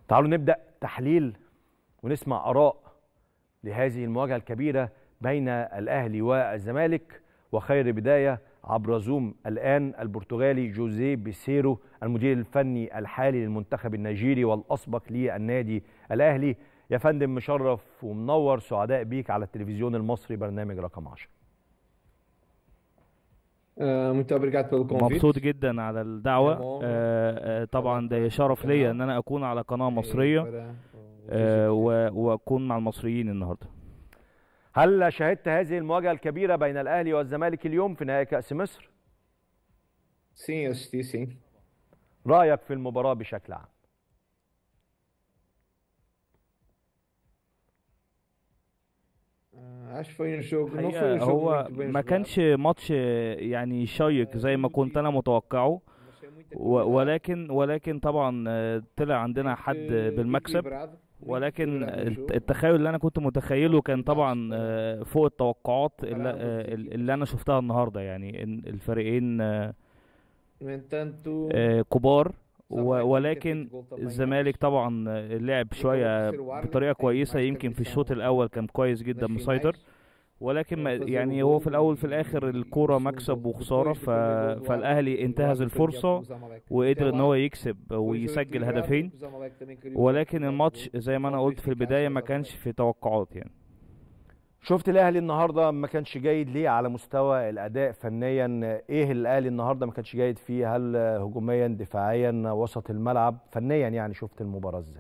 تعالوا نبدا تحليل ونسمع اراء لهذه المواجهه الكبيره بين الاهلي والزمالك وخير بدايه عبر زوم الان البرتغالي جوزيه بيسيرو المدير الفني الحالي للمنتخب النيجيري والاسبق للنادي الاهلي يا فندم مشرف ومنور سعداء بيك على التلفزيون المصري برنامج رقم 10 Ah, muito obrigado pelo convite. مبسوط جدا على الدعوة آه، آه، طبعا ده شرف ليا ان انا اكون على قناة مصرية Para o آه، Egito. و- واكون مع المصريين النهاردة هل شاهدت هذه المواجهه الكبيره بين الاهلي والزمالك اليوم في نهائي كاس مصر Sim, assisti sim. رايك في المباراه بشكل عام Ah, acho que foi um jogo, não foi um الحقيقة jogo هو muito bem ما jogado. كانش ماتش يعني شيق زي ما كنت انا متوقعه Mas foi muita و- qualidade. ولكن ولكن طبعا آه، طلع عندنا حد Muito بالمكسب equilibrado, muito ولكن equilibrado o الت- jogo. التخيل اللي انا كنت متخيله كان طبعا آه، فوق التوقعات اللي, آه، اللي انا شفتها النهارده يعني إن الفريقين آه، No entanto, آه، كبار و- الزمالك ولكن كان في جول طبعاً الزمالك antes. طبعا آه، لعب شويه بطريقه كويسه يمكن في الشوط الاول كان كويس جدا nas مسيطر finais. ولكن ما فاز يعني الجول هو في الاول في الاخر الكوره مكسب وخساره ف... فالاهلي انتهز الفرصه وقدر ان هو يكسب ويسجل هدفين ولكن الماتش زي ما انا قلت في البدايه ما كانش في توقعات يعني شفت الاهلي النهارده ما كانش جيد ليه على مستوى الاداء فنيا ايه الاهلي النهارده ما كانش جيد فيه هل هجوميا دفاعيا وسط الملعب فنيا يعني شفت المباراه ازاي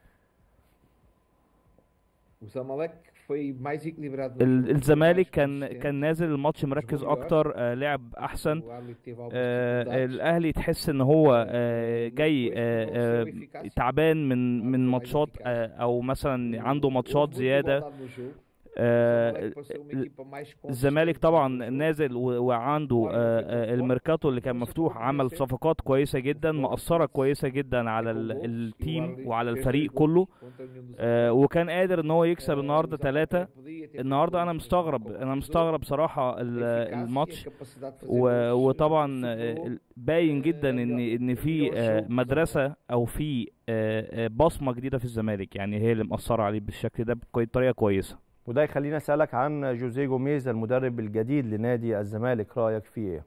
O Zamalek foi mais equilibrado. no ال- jogo, الزمالك mais كان consistente. كان نازل الماتش مركز اكتر آه، لعب احسن O Al teve algumas آه، dificuldades. الاهلي تحس ان هو آه، جاي آه، آه، تعبان من من ماتشات آه، او مثلا عنده ماتشات Houve muita زياده igualdade no jogo. O آه، Zamalek pareceu uma equipa mais الزمالك consistente طبعا no jogo. نازل و- وعنده آه، آه، الميركاتو اللي كان مفتوح عمل صفقات كويسه جدا مأثره كويسه جدا على ال- التيم وعلى الفريق كله آه، وكان قادر ان هو يكسب النهارده ثلاثة النهارده انا مستغرب انا مستغرب صراحه ال- الماتش و- وطبعا آه، باين جدا ان ان في آه، مدرسه او في آه، آه، بصمه جديده في الزمالك يعني هي اللي مأثره عليه بالشكل ده بكوي- بطريقه كويسه وده يخليني اسالك عن جوزيه جوميز المدرب الجديد لنادي الزمالك رايك فيه ايه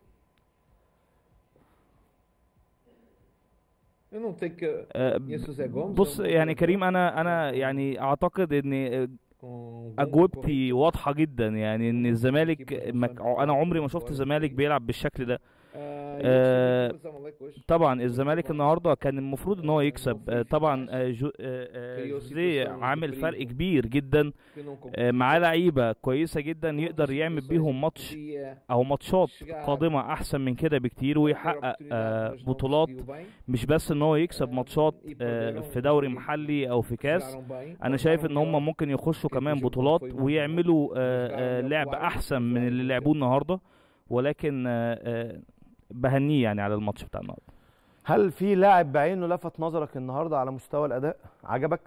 Eu não tenho que. آه، Conheço o Zé Gomes. بص é um bom يعني treinador, كريم انا انا يعني اعتقد ان com bom اجوبتي currículo. واضحه جدا يعني ان الزمالك مك- انا عمري ما شفت الزمالك بيلعب بالشكل ده Ah, eu آه، gostei muito do Zamalek hoje. طبعا الزمالك النهارده كان المفروض ان هو يكسب آه، طبعا آه، جو- آه، آه، جوزيه عامل فرق كبير جدا que não آه، معاه لعيبه كويسه جدا يقدر يعمل بيهم ماتش podia او ماتشات قادمه احسن من كده بكتير ter ويحقق oportunidade, آه، mas não بطولات conseguiu bem. مش بس ان هو يكسب ماتشات آه، في دوري محلي او في كاس Jogaram bem, انا شايف ان passaram هم melhor. ممكن يخشوا كمان بطولات ويعملوا آه، آه، لعب احسن من اللي لعبوه النهارده ولكن آه، آه، بهنيه يعني على الماتش بتاع النهارده هل في لاعب بعينه لفت نظرك النهارده على مستوى الاداء عجبك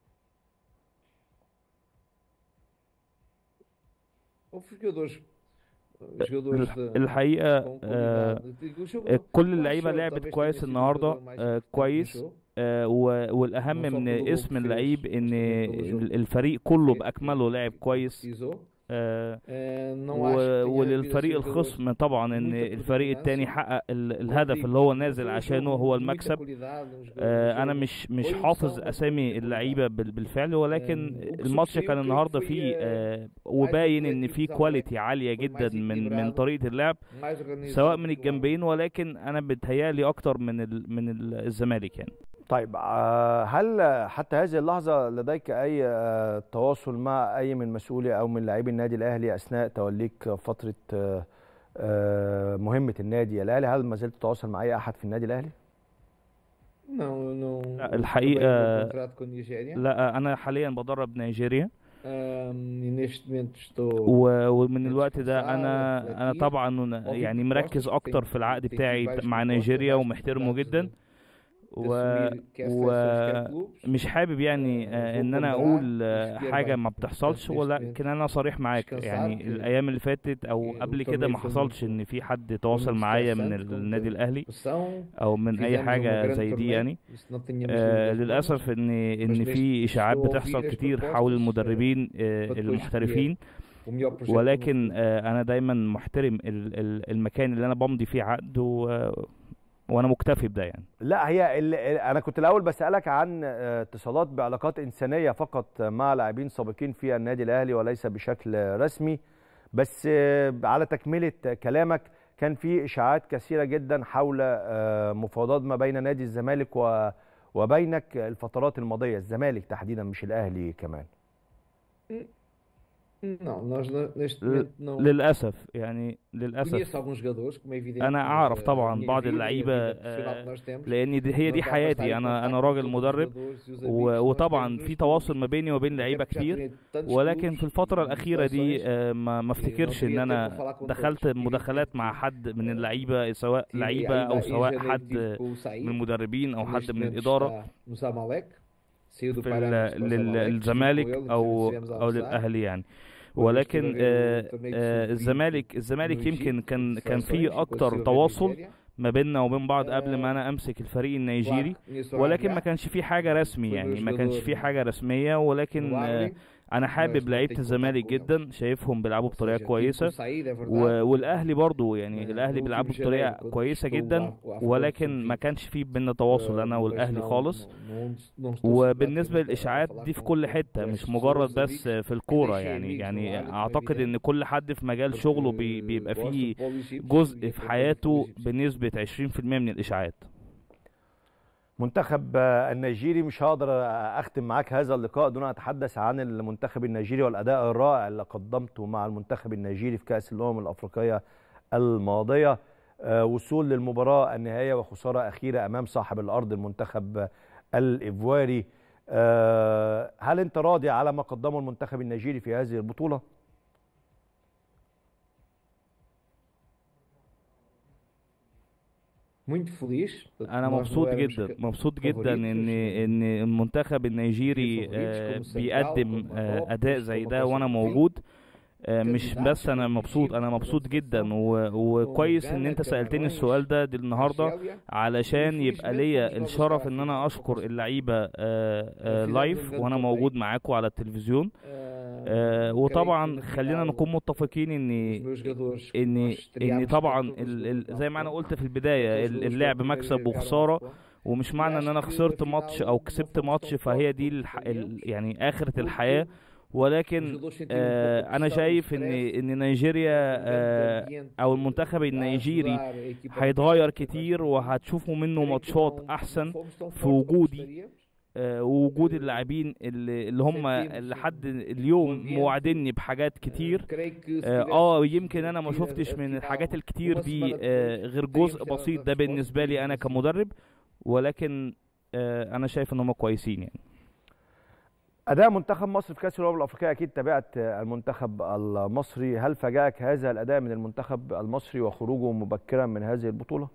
Houve jogadores, jogadores de- الحقيقه com آه، qualidade. O jogo- آه، كل eu اللعيبه acho que لعبت talvez كويس tenha sido o النهارده jogador mais آه، importante do كويس jogo. آه، و- والاهم من اسم اللعيب ان الفريق كله باكمله لعب كويس Precisou. آه، Ah, não و- acho que tenha havido وللفريق assim jogadores الخصم طبعا ان muita الفريق predominância. التاني حقق ال- الهدف اللي هو نازل عشانه هو المكسب آه، انا مش مش حافظ اسامي اللعيبه بال- بالفعل ولكن الماتش كان النهارده فيه آه، وباين ان فيه كواليتي عاليه جدا من من طريقه اللعب سواء من الجنبين ولكن انا بتهيالي اكتر من ال من ال- الزمالك يعني طيب آه، هل حتى هذه اللحظة لديك أي آه، تواصل مع أي من مسؤولي أو من لاعبي النادي الأهلي أثناء توليك فترة آه، آه، مهمة النادي الأهلي هل ما زلت تتواصل مع أي أحد في النادي الأهلي؟ Não, não. لا، não الحقيقة- acabei o contrato com a Nigéria. لا انا حاليا بدرب نيجيريا Ah, e neste momento estou. و- ومن الوقت ده انا انا طبعا يعني مركز اكتر في العقد بتاعي مع نيجيريا ومحترمه جدا و- assumir quer و- seleções, quer clubes. مش حابب يعني آه، ان انا اقول آه، حاجه ما بتحصلش ولكن انا صريح معاك يعني الايام اللي فاتت او قبل كده ما حصلش ان في حد تواصل معايا من النادي الاهلي Pressão, او من اي fizemos uma حاجه grande زي دي torneio, يعني isso não tínhamos آه dúvidas nenhuma. للاسف ان ان في اشاعات بتحصل كتير حول المدربين آه المحترفين O melhor projeto ولكن do آه انا دايما محترم ال- ال- المكان اللي انا بمضي فيه عقد و... وانا مكتفي بده يعني لا هي ال- ال- انا كنت الاول بسالك عن آه، اتصالات بعلاقات انسانيه فقط مع لاعبين سابقين في النادي الاهلي وليس بشكل رسمي بس آه، على تكمله كلامك كان في اشاعات كثيره جدا حول آه، مفاوضات ما بين نادي الزمالك و- وبينك الفترات الماضيه الزمالك تحديدا مش الاهلي كمان Não, nós n- neste ل- momento não. للاسف يعني Conheço للاسف alguns jogadores, como é evidente. أنا mas, أعرف eh, طبعاً a minha بعض vida e a اللعيبة، vida profissional que nós temos, لان دي هي não دي dá para estar حياتي em انا contacto انا com راجل todos os مدرب jogadores e os amigos و- que nós وطبعا temos في neste تواصل momento. ما بيني وبين Até لعيبه porque já كتير treinei tantos ولكن clubes في الفترة e الأخيرة دي seleções. آه، ما ما افتكرش إن أنا دخلت مداخلات مع حد من اللعيبة سواء Tive لعيبة ainda أو em سواء janeiro حد tive com o Said, من المدربين أو que حد neste من momento الإدارة está no Zamalek. Saiu do في Paraná, ال- para o لل- Zamalek, للزمالك estive com ele, أو estivemos a أو almoçar. للأهلي يعني Depois ولكن estive a ver o آه، torneio de آه، sub-20 الزمالك الزمالك no يمكن Egito, كان de كان seleções, في depois أكتر estive a ver تواصل Nigéria. ما بيننا وبين بعض قبل ما آه، أنا أمسك الفريق النيجيري Claro, conheço o ولكن ما Agra, كانش في حاجة رسمي foi يعني meu ما كانش jogador في حاجة رسمية no ولكن آه، Agra, أنا mas حابب não لعيبة tenho contato الزمالك com eles. جدا شايفهم بيلعبوا Ou بطريقة seja, tive com o كويسة Said, é verdade. و- والاهلي برضو يعني آه، الاهلي no بيلعبوا último janeiro, بطريقه quando كويسه disputou جدا o África do ولكن ما Sub-20. كانش في بينا تواصل انا آه، والاهلي mas não- خالص não- não- não estou وبالنسبه segurado para للاشاعات falar دي في com- كل com حته esses مش مجرد jogadores بس amigos. في الكوره Deixei يعني amigos يعني no África, اعتقد evidente. ان كل حد في مجال شغله بي- porque بيبقى gosto فيه de futebol egípcio جزء e في acompanho حياته futebol egípcio. بنسبه 20% من الاشاعات منتخب آه، النيجيري مش هقدر آه، اختم معاك هذا اللقاء دون ان اتحدث عن المنتخب النيجيري والاداء الرائع اللي قدمته مع المنتخب النيجيري في كاس الامم الافريقيه الماضيه آه، وصول للمباراه النهائيه وخساره اخيره امام صاحب الارض المنتخب الايفواري آه، هل انت راضي على ما قدمه المنتخب النيجيري في هذه البطوله muito feliz انا nós não مبسوط éramos جدا ca- مبسوط جدا ان favoritos, ان المنتخب النيجيري favoritos آه، como Senegal, بيقدم como آه، Marrocos, اداء زي como ده وانا Costa Rica. موجود آه، مش candidatos بس انا como مبسوط Egito, انا como مبسوط جدا Seleção, و- وكويس ان Ghana, انت سالتني Camarões, السؤال ده دي النهارده Argélia. علشان يبقى ليا Infelizmente, الشرف vamos ان انا para a اشكر FIFA. اللعيبه آه، آه، Fizemos لايف um وانا grande موجود torneio. معاكم على التلفزيون آه، آه، creio que وطبعا no خلينا final نكون متفقين os ان meus jogadores que ان nós ان estreámos طبعا contra os ال- jogadores ال- da زي ما انا Afro, قلت في البدايه aqueles ال- jogadores que اللعب pela primeira مكسب vez jogaram وخساره Afro. ومش معنى ان انا acho que خسرت a ماتش final او não كسبت fomos ماتش tão فهي fortes دي como الح... ال... gostaríamos, يعني اخره porque الحياه os ولكن jogadores sentiram um pouco آه a انا pressão e o شايف ان stress, ان نيجيريا um grande آه ambiente او المنتخب a النيجيري ajudar a equipa هيتغير de كتير Portugal. وهتشوفوا منه creio que ماتشات não احسن fomos tão في fortes como وجودي gostaríamos. آه ووجود اللاعبين اللي, اللي هم لحد اليوم موعديني بحاجات كتير creio que se اه tivéssemos آه، يمكن انا ما tido شفتش a من final الحاجات الكتير uma دي semana آه depois, غير teríamos جزء tido بسيط a ده resposta بالنسبه لي انا que كمدرب ولكن آه انا شايف ان هم كويسين يعني اداء منتخب مصر في كاس الامم الافريقيه اكيد تابعت المنتخب المصري هل فاجأك هذا الاداء من المنتخب المصري وخروجه مبكرا من هذه البطوله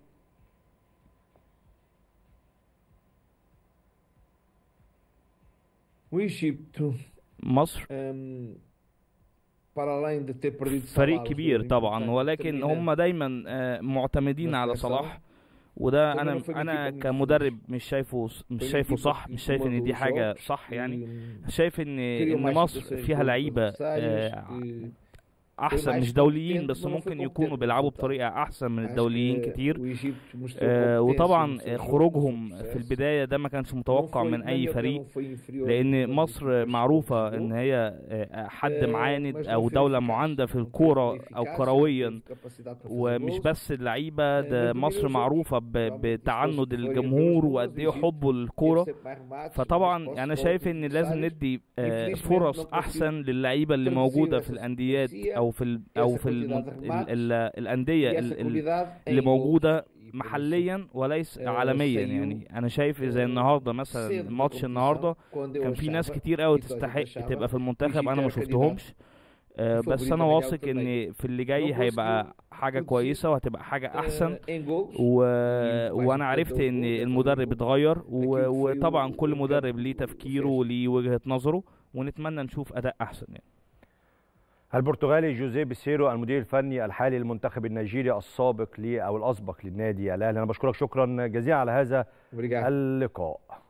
O Egito, مصر hum, para além de ter perdido فريق Salah, o كبير jogador طبعا importante, ولكن determinante هم دايما آه، معتمدين على na seleção, صلاح وده طبعاً انا هو فريق انا كبير كمدرب مش شايفه مش فريق شايفه كبير صح que مش شايف ان دي comandou حاجه jogos صح يعني e, شايف ان criou ان mais مصر situações فيها dos لعيبه adversários, آه، que احسن mais مش دوليين competente, بس mas não ممكن foi يكونوا competente بيلعبوا no بطريقه احسن من acho الدوليين que كتير o Egito mostrou آه، competência وطبعا no seu آه، jogo, no seu خروجهم في processo. البدايه ده ما كانش Não متوقع foi- من na اي minha opinião, فريق não foi inferior لان às مصر equipas que معروفه jogou. ان هي آه، حد آه، معاند mas não او foi دوله eficaz. معانده في Não teve الكوره او eficácia, كرويا não teve capacidade para fazer ومش gols. بس اللعيبه آه، ده mas مصر dominou o jogo. معروفه ب- Realmente, بتعند se fosse- الجمهور foram وقد ايه duas حبه Teve للكوره sempre mais remates, فطبعا mais انا posses شايف fortes ان لازم adversários. ندي آه، Infelizmente فرص não conseguiu احسن للعيبه اللي traduzir موجوده في essa الانديات supremacia, او في ال او essa في الم- quantidade de ال- remates ال- الانديه e essa ال- ال- qualidade اللي em موجوده gols. E por isso, محليا وليس آه، عالميا سيو، يعني انا شايف زي آه، النهارده مثلا cedo na ماتش competição, النهارده quando eu كان في ناس achava كتير قوي e toda a gente تستحق achava تبقى في que o المنتخب Egito انا ما era candidato شفتهمش آه، في بس فبراير انا também واثق algo ان في اللي جاي não هيبقى conseguiu حاجه produzir, كويسه وهتبقى حاجه احسن eh, em gols. و... e mais وانا importante عرفت é o ان gol, é المدرب fazer o gol. اتغير و... Aquilo foi o- وطبعا كل o مدرب campo ليه do تفكيره fez. وليه وجهة نظره ونتمنى نشوف اداء احسن يعني البرتغالي جوزيه بيسيرو المدير الفني الحالي للمنتخب النيجيري السابق لي او الاسبق للنادي الاهلي انا بشكرك شكرا جزيلا على هذا Obrigado. اللقاء